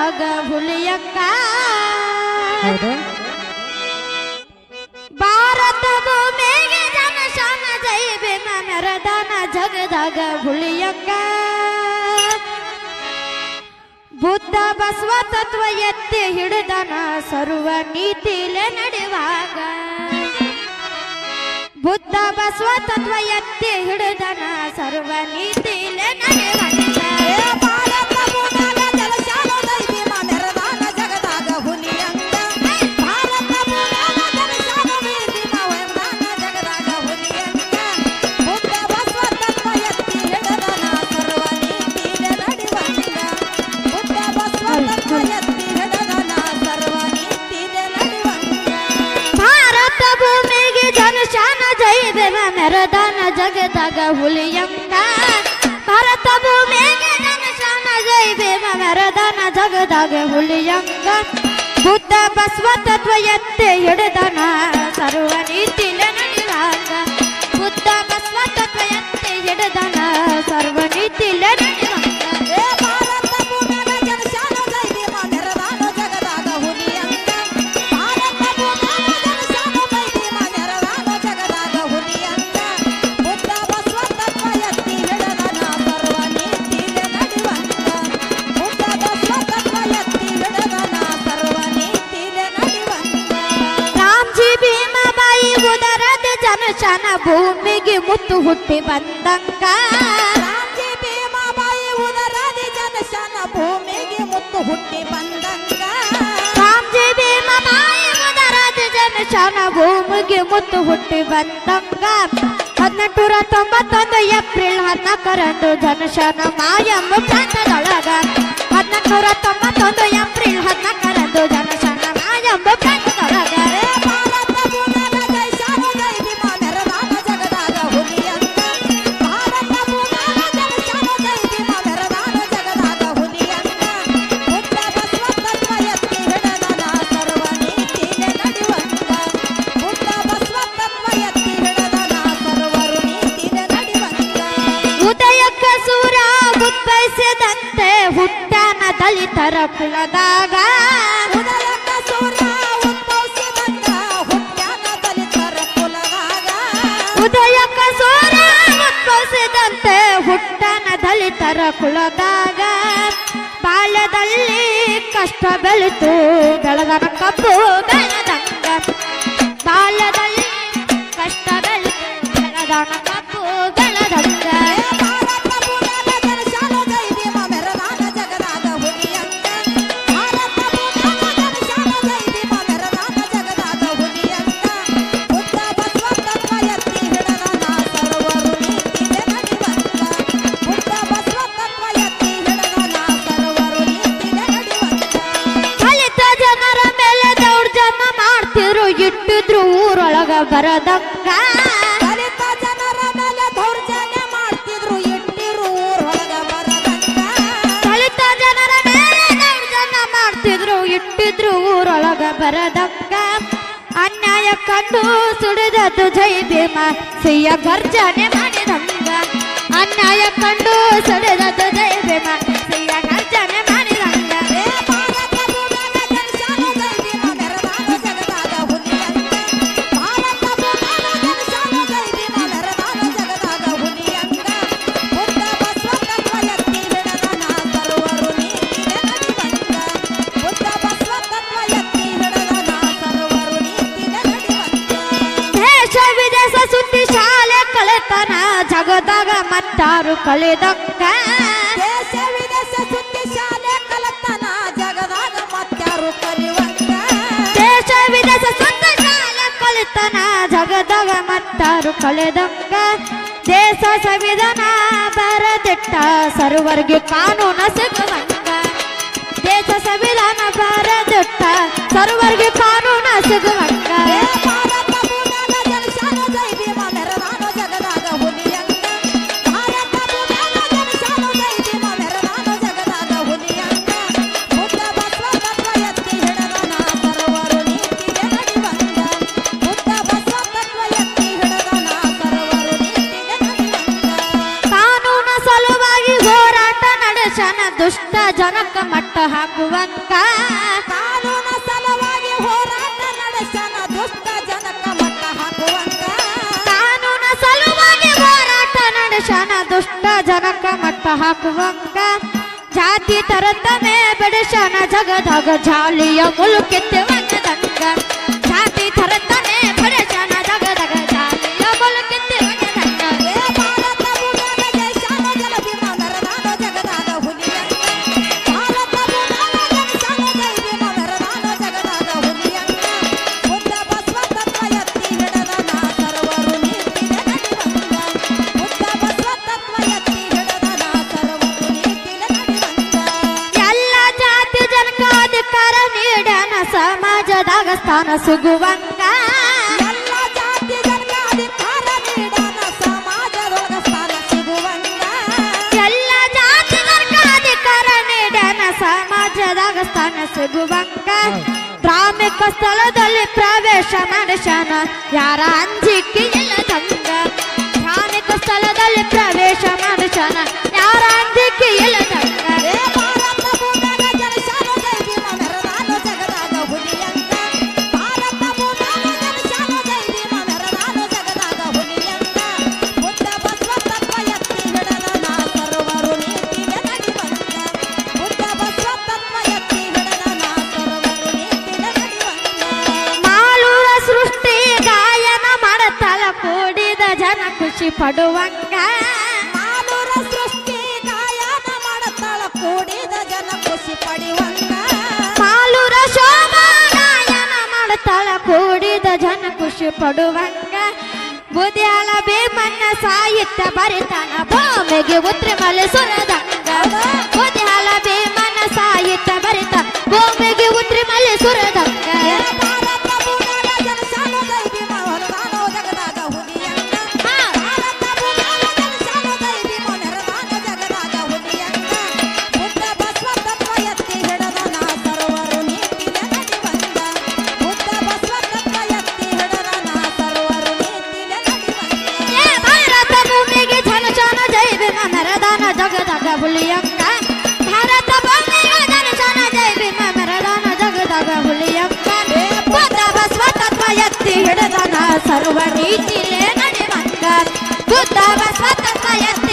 ಜಗದಾಗ ಹುಲಿಯಕ್ಕ ಹೌದು ಭಾರತ ಭೂಮಿಗೆ ಜನಶಾನ ಜೈ ಭೀಮ ಮೆರದಾನ ಜಗದಾಗ ಹುಲಿಯಕ್ಕ ಬುದ್ಧ ಬಸವ ತತ್ವ ಎತ್ತಿ ಹಿಡಿದನ ಸರ್ವ ನೀತಿಲೆ ನಡೆಯುವಾಗ ಬುದ್ಧ ಬಸವ ತತ್ವ ಎತ್ತಿ ಹಿಡಿದನ ಸರ್ವ ನೀತಿಲೆ ನಡೆಯುವಾಗ ಏ ಭಾರತ ಭೂಮ್ಯಾಗ ಜಲಶಾಲ ದೈವಿಮ ಮೆರದಾನ ಜಗದಾಗ ಹುಲಿಯಂಗ ಭಾರತ ಭೂಮ್ಯಾಗ ಜಲಶಾಲ ದೈವಿಮ ಮೆರದಾನ ಜಗದಾಗ ಹುಲಿಯಂಗ ಬುದ್ಧ ಬಸವ ತತ್ವ ಎತ್ತಿ ಹಿಡದನ ಸರ್ವ ನೀತಿಲೆ ನಡೆಯುವಂಗ ಬುದ್ಧ ಬಸವ ತತ್ವ ಎತ್ತಿ ಹಿಡದನ ಸರ್ವ ನೀತಿಲೆ ನಡೆಯುವಂಗ ಭಾರತ ಭೂಮಿಗೆ ಜನಶಾನ ಜೈ ಭೀಮ ಮೆರದಾನ ಜಗದಾಗ ಹುಲಿಯಂಗ ಭಾರತ ಭೂಮಿಗೆ ಜನಶಾನ ಜೈ ಭೀಮ ಮೆರದಾನ ಜಗದಾಗ ಹುಲಿಯಂಗ ಬುದ್ಧ ಬಸವ ತತ್ವ ಎತ್ತೆ ಹಿಡಿದನ ಸರ್ವ ನೀತಿಲ ನಡೆಯುವಾಗ ಬುದ್ಧ ಬಸವ ತತ್ವ ಎತ್ತೆ ಹಿಡಿದನ ಸರ್ವ ನೀತಿಲ ನಡೆಯುವಾಗ ಏ ಭಾರತ ಭೂಮ್ಯಾಗ ಜಲಶಾಲ ದೈವಿಮ ಮೆರದಾನ ಜಗದಾಗ ಹುಲಿಯಂಗ ಭಾರತ ಭೂಮ್ಯಾಗ ಜಲಶಾಲ ದೈವಿಮ ಮೆರದಾನ ಜಗದಾಗ ಹುಲಿಯಂಗ ಬುದ್ಧ ಬಸವ ತತ್ವ ಎತ್ತಿ ಹಿಡದನ ಸರ್ವ ನೀತಿಲೆ ನಡೆಯುವಂಗ ಬುದ್ಧ ಬಸವ ತತ್ವ ಎತ್ತಿ ಹಿಡದನ ಸರ್ವ ನೀತಿಲೆ ನಡೆಯುವಂಗ ರಾಮ್ಜಿ ಭೀಮಬಾಯಿ ಉದರದ ಜನಶನ ಭೂಮಿಗೆ ಮುತ್ತು ಹುಟ್ಟಿ ಬಂದಂಗ ರಾಮಜಿ ಭೀಮಾಬಾಯಿ ಉದರಾದಿ ಜನಶನ ಭೂಮಿಗೆ ಮುತ್ತು ಹುಟ್ಟಿ ಬಂದಂಗ ರಾಮ್ಜಿ ಭೀಮಬಾಯಿ ಉದರದ ಜನಶನ ಭೂಮಿಗೆ ಮುತ್ತು ಹುಟ್ಟಿ ಬಂದಂಗ ಹದಿನೆಂಟುರ ತೊಂಬತ್ತೊಂದು ಏಪ್ರಿಲ್ ಹದಿನಾಲ್ಕರಂದು ಜನಶನ ಮಾಯಮ್ಮ ಪ್ರಾಂತದೊಳಗ ಹದಿನೆಂಟುರ ತೊಂಬತ್ತೊಂದು ಏಪ್ರಿಲ್ ಹದಿನಾಲ್ಕರಂದು ಜನಶನ ಮಾಯಮ್ಮ ಪ್ರಾಂತದೊಳಗ ಏ ಭಾರತ ಭೂಮ್ಯಾಗ ಜೈ ಶಾನ ಜೈ ಭೀಮ ಮೆರದಾನ ಜಗದಾಗ ಹುಲಿಯಂಗ ಭಾರತ ಭೂಮ್ಯಾಗ ಜೈ ಶಾನ ಜೈ ಭೀಮ ಮೆರದಾನ ಜಗದಾಗ ಹುಲಿಯಂಗ ಬುದ್ಧ ಬಸವ ತತ್ವ ಎತ್ತಿ ಹಿಡದನ ಸರ್ವ ನೀತಿಲೆ ನಡೆಯುವಂಗ ಬುದ್ಧ ಬಸವ ತತ್ವ ಎತ್ತಿ ಹಿಡದನ ಸರ್ವರು ನೀತಿಲೆ ನಡೆಯುವಂಗ ಉದಯಕ್ಕ ಸೂರ ಉದ್ಭವಿಸಿದಂತೆ ಹುಟ್ಟಾನ ದಲಿತರ ಕುಲದಾಗ ಉದಯಕ್ಕ ಸೂರ್ಯ ಉದ್ಭವಿಸಿದಂಗ ಹುಟ್ಟ್ಯಾನ ದಲಿತರ ಕುಲದಾಗ ಉದಯಕ್ಕ ಸೂರ ಉದ್ಭವಿಸಿದಂತೆ ಹುಟ್ಟಾನ ದಲಿತರ ಕುಲದಾಗ ಬಾಲ್ಯದಲ್ಲಿ ಕಷ್ಟ ಬೆಳೆತು ಬೆಳೆದನ ಕಬ್ಬು ಬೆಳೆದಂಗ ಬಾಲ್ಯದಲ್ಲಿ ಕಷ್ಟ ಬೆಳೆತು ಬೆಳೆದನ ಕಬ್ಬು ಬೆಳೆದಂಗ ಏ ಭಾರತ ಭೂಮ್ಯಾಗ ಜನಶಾಲ ಜೈ ಭೀಮ ಮೆರದಾನ ಜಗದಾಗ ಹುಲಿಯಂಗ ಭಾರತ ಭೂಮ್ಯಾಗ ಜನಶಾಲ ಜೈ ಭೀಮ ಮೆರದಾನ ಜಗದಾಗ ಹುಲಿಯಂಗ ಬುದ್ಧ ಬಸವ ತತ್ವ ಎತ್ತಿ ಹಿಡದನ ಸರ್ವರು ನೀತಿಲೆ ನಡೆಯುವಂಗ ಬುದ್ಧ ಬಸವ ತತ್ವ ಎತ್ತಿ ಹಿಡದನ ಸರ್ವರು ನೀತಿಲೆ ನಡೆಯುವಂಗ ದಲಿತ ಜನರ ಮೇಲೆ ದೌರ್ಜನ್ಯ ಮಾಡ್ತಿರು ಇಟ್ಟಿದ್ರು ಊರೊಳಗ ಬರದಂಗ ದಲಿತ ಜನರ ಮೇಲೆ ದೌರ್ಜನ್ಯ ಮಾಡ್ತಿದ್ರು ಇಟ್ಟಿರು ಊರೊಳಗ ಬರದಂಗ ದಲಿತ ಜನರ ಮೇಲೆ ದೌರ್ಜನ್ಯ ಮಾಡ್ತಿದ್ರು ಇಟ್ಟಿದ್ರು ಊರೊಳಗ ಬರದಂಗ ಅನ್ಯಾಯ ಕಂಡು ಸುಡಿದದ್ದು ಜೈ ಭೀಮ ಸಿಯ ಗರ್ಜನೆ ಮಾಡಿದಂಗ ಅನ್ಯಾಯ ಕಂಡು ಸುಡಿದದ್ದು ಜೈ ಭೀಮ ಸಿಯ ಗರ್ಜನೆ ಮಾಡಿದಂಗ ಏ ಭಾರತ ಭೂಮ್ಯಾಗ ಜನಶಾಲ ಜೈ ಭೀಮ ಮೆರದಾನ ಜಗದಾಗ ಹುಲಿಯಂಗ ಭಾರತ ಭೂಮ್ಯಾಗ ಜನಶಾಲ ಜೈ ಭೀಮ ಮೆರದಾನ ಜಗದಾಗ ಹುಲಿಯಂಗ ಬುದ್ಧ ಬಸವ ತತ್ವ ಎತ್ತಿ ಹಿಡದನ ಸರ್ವರು ನೀತಿಲೆ ನಡೆಯುವಂಗ ಬುದ್ಧ ಬಸವ ತತ್ವ ಎತ್ತಿ ಹಿಡದನ ಸರ್ವರು ನೀತಿಲೆ ನಡೆಯುವಂಗ ದೇಶ ವಿದೇಶ ಸುದ್ದಿ ಶಾಲೆ ಕಳೆತನ ಜಗದಾಗ ಮತ್ತಾರು ಕಳೆದಂಗ ದೇಶ ವಿದೇಶ ಸುದ್ದಿ ಶಾಲೆ ಕಲತನ ಜಗದಾಗ ಮತ್ಯಾರು ಕಲಿಯುವಂಗ ದೇಶ ವಿದೇಶ ಸುದ್ದಿ ಶಾಲೆ ಕಳೆತನ ಜಗದಾಗ ಮತ್ತಾರು ಕಳೆದಂಗ ದೇಶ ಸಂವಿಧಾನ ಬರದಿಟ್ಟ ಸರ್ವರ್ಗೆ ಕಾನೂನ ಸಿಗುವಂಗ ದೇಶ ಸಂವಿಧಾನ ಬರದಿಟ್ಟ ಸರ್ವರ್ಗೆ ಕಾನೂನ ಸಿಗುವಂಗ ಏ ಭಾರತ ಭೂಮ್ಯಾಗ ಜನಶಾಲ ಜೈ ಭೀಮ ಮೆರದಾನ ಜಗದಾಗ ಹುಲಿಯಂಗ ಭಾರತ ಭೂಮ್ಯಾಗ ಜನಶಾಲ ಜೈ ಭೀಮ ಮೆರದಾನ ಜಗದಾಗ ಹುಲಿಯಂಗ ಬುದ್ಧ ಬಸವ ತತ್ವ ಎತ್ತಿ ಹಿಡದನ ಸರ್ವರು ನೀತಿಲೆ ನಡೆಯುವಂಗ ಬುದ್ಧ ಬಸವ ತತ್ವ ಎತ್ತಿ ಹಿಡದನ ಸರ್ವರು ನೀತಿಲೆ ನಡೆಯುವಂಗ ಕಾನೂನ ಸಲುವಾಗಿ ಹೋರಾಟ ನಡೆಸನ ದುಷ್ಟ ಜನಕ ಮಟ್ಟ ಹಾಕುವಂಗ ಕಾನೂನ ಸಲುವಾಗಿ ಹೋರಾಟ ನಡೆಸನ ದುಷ್ಟ ಜನಕ ಮಟ್ಟ ಹಾಕುವಂತ ಕಾನೂನ ಸಲುವಾಗಿ ಹೋರಾಟ ನಡೆಸನ ದುಷ್ಟ ಜನಕ ಮಟ್ಟ ಹಾಕುವಂಗ ಜಾತಿ ತರತಮೆ ಬೆಳೆಸನ ಜಗದಾಗ ಜಾಲಿಯ ಮುಳುಕೆತ್ತೆ ದಂಗ ಜಾತಿ ತರತಮೆ ಬೆಳೆಸನ ಜಗದಾಗ ಜಾಲಿಯ ಮುಳುಕೆತ್ತೆ ದಂಗ ಏ ಭಾರತ ಭೂಮ್ಯಾಗ ಜೈಸಾನ ಜಲಭೀಮ ಮೆರದಾನ ಜಗದಾಗ ಹುಲಿಯಂಗ ಭಾರತ ಭೂಮ್ಯಾಗ ಜೈಸಾನ ಜೈಭೀಮ ಮೆರದಾನ ಜಗದಾಗ ಹುಲಿಯಂಗ ಬುದ್ಧ ಬಸವ ತತ್ವ ಎತ್ತಿ ಹಿಡದ ನಾ ಸರ್ವರು ನೀತಿಲೆ ನಡಿವಂಗ ಬುದ್ಧ ಬಸವ ತತ್ವ ಎತ್ತಿ ಹಿಡದ ನಾ ಸರ್ವರು ನೀತಿಲೆ ನಡಿವಂಗ ಎಲ್ಲ ಜಾತಿ ಜನಕ ಅಧಿಕಾರ ನೀಡನ ಸಮಾಜದಾಗ ಸ್ಥಾನ ಸಿಗುವಂಗ ಎಲ್ಲ ಜಾತಿ ಜನಕ ಅಧಿಕಾರ ನೀಡನ ಸಮಾಜದೊಳಗ ಸ್ಥಾನ ಸಿಗುವಂಗ ಎಲ್ಲ ಜಾತಿ ಜನಕ ಅಧಿಕಾರ ನೀಡನ ಸಮಾಜದಾಗ ಸ್ಥಾನ ಸಿಗುವಂಗ ಧಾರ್ಮಿಕ ಸ್ಥಳದಲ್ಲಿ ಪ್ರವೇಶ ನಡೆಸನ ಯಾರ ಅಂಜಿಕೆ ಇಲ್ಲದಂಗ ಧಾರ್ಮಿಕ ಸ್ಥಳದಲ್ಲಿ ಪ್ರವೇಶ ನಡೆಸನ ಯಾರ ಅಂಜಿಕೆ ಇಲ್ಲದಂಗ ಏ ಭಾರತ ಭೂಮ್ಯಾಗ ಜನಿಸಾನು ಜೈ ಭೀಮ ಮೆರದಾನು ಜಗದಾಗ ಹುಲಿಯಂಗ ಭಾರತ ಭೂಮ್ಯಾಗ ಜನಿಸಾನು ಜೈ ಭೀಮ ಮೆರದಾನು ಜಗದಾಗ ಹುಲಿಯಂಗ ಬುದ್ಧ ಬಸವ ತತ್ವ ಎತ್ತಿ ಹಿಡದ ನಾ ಸರ್ವರು ನೀತಿಲೆ ನಡಿವಂಗ ಬುದ್ಧ ಬಸವ ತತ್ವ ಎತ್ತಿ ಹಿಡದ ನಾ ಸರ್ವರು ನೀತಿಲೆ ನಡಿವಂಗ ಮಾಲೂರ ಸೃಷ್ಟಿ ಗಾಯನ ಮಾಡತಲ ಕೂಡಿದ ಜನ ಖುಷಿ ಪಡುವಂಗ ಮಾನೂರ ಸೃಷ್ಟಿ ಗಾಯನ ಮಾಡತಾಳ ಕೂಡಿದ ಜನ ಖುಷಿ ಪಡೆಯುವಂಗ ಮಾಲೂರ ಶೋಭಾ ಗಾಯನ ಮಾಡತಳ ಕೂಡಿದ ಜನ ಖುಷಿ ಪಡುವಂಗ ಬುದ್ಯಾಳ ಬೇಮನ್ನ ಸಾಹಿತ್ಯ ಬರಿತಾನ ಭೂಮಿಗೆ ಉತ್ರಿ ಮಲೆ ಸುರದಂಗ ಬುದ್ಯಾಳ ಬೇಮನ್ನ ಸಾಹಿತ್ಯ ಬರಿತ ಭೂಮಿಗೆ ಉತ್ರಿ ಮಲೆ ಸುರದಂಗ ಏ ಭಾರತ ಭೂಮ್ಯಾಗ ಜನಿಸಾನು ಜೈ ಭೀಮ ಹೊರದಾನೋ ಜಗದಾಗ ಹುಲಿಯಂಗ ಭಾರತ ಭೂಮ್ಯಾಗ ಜನಿಸಾನು ಜೈ ಭೀಮ ನೆರದಾನ ಜಗದಾಗ ಹುಲಿಯಂಗ ಬುದ್ಧ ಬಸವ ತತ್ವ ಎತ್ತಿ ಹಿಡದ ನಾ ಸರ್ವರು ನೀತಿಲೆ ನಡಿವಂಗ ಬುದ್ಧ ಬಸವ ತತ್ವ ಎತ್ತಿ ಹಿಡದ ನಾ ಸರ್ವರು ನೀತಿಲೆ ನಡಿವಂಗ ಏ ಭಾರತ ಭೂಮಿಗೆ ಜನ ಜನ ಜೈ ಭೀಮ ಮೆರದಾನ ಜಗದಾಗ ಹುಲಿಯಂಗ ಭಾರತ ಭೂಮಿಗೆ ಜನ ಜನ ಜೈ ಭೀಮ ಮೆರದಾನ ಜಗದಾಗ ಹುಲಿಯಂಗ ಬುದ್ಧ ಬಸವ ತತ್ವ ಎತ್ತಿ ಹಿಡದನ ಸರ್ವ ನೀತಿಲೇ ನಡೆವಂಗ ಬುದ್ಧ ಬಸವ ತತ್ವ ಎತ್ತಿ